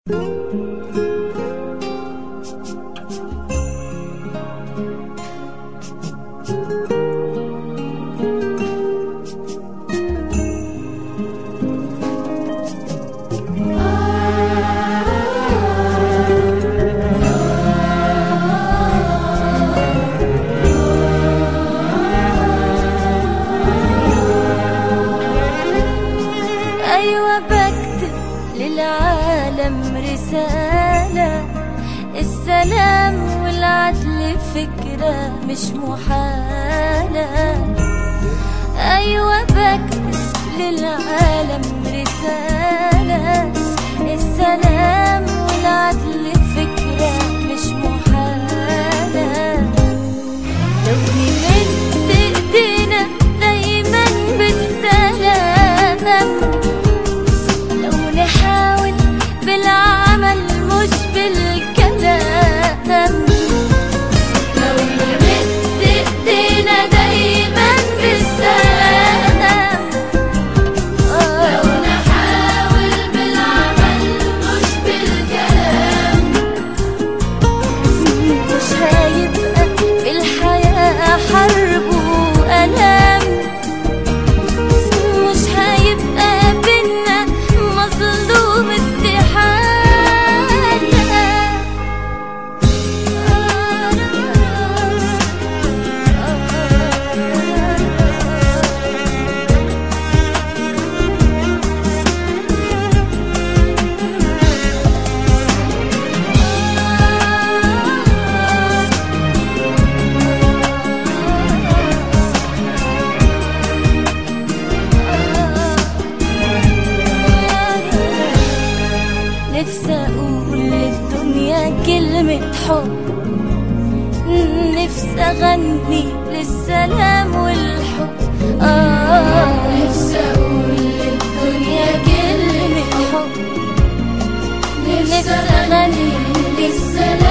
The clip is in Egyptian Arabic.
أيوة بكتب للعالم رسالة السلام والعدل فكرة مش محالة أيوة بكتب للعالم رسالة السلام والعدل فكرة مش محالة لو نمد ايدينا دايما بالسلام لو نحاول بالعمل مش بالكلام لو نمد ايدينا دايما بالسلام لو نحاول بالعمل مش بالكلام مش هيبقى في الحياة حرب وألام مش هيبقى بينا مظلوم نفسي اقول للدنيا كلمة حب نفسي اغني للسلام والحب آه نفسي اقول للدنيا كلمة حب نفسي اغني للسلام